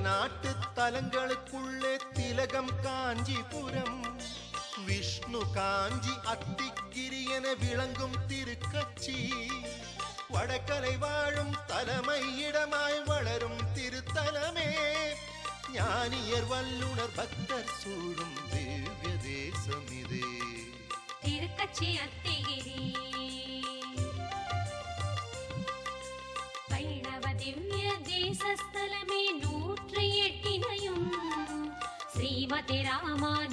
பதினாட்டு தலங்களுக்குள்ளே திலகம் காஞ்சிபுரம் விஷ்ணு காஞ்சி அத்திகிரி என விளங்கும் திருக்கட்சி வடக்கலை வாழும் தலைமை இடமாய் வளரும் திருத்தலமே ஞானியர் வல்லுனர் பக்தர் சூடும் திவ்ய தேசம் இதே திருக்கச்சி அத்திகிரி வைணவ திவ்ய தேசஸ்தலமே நூற்றி எட்டினையும் ஸ்ரீமதி ராமானுஜ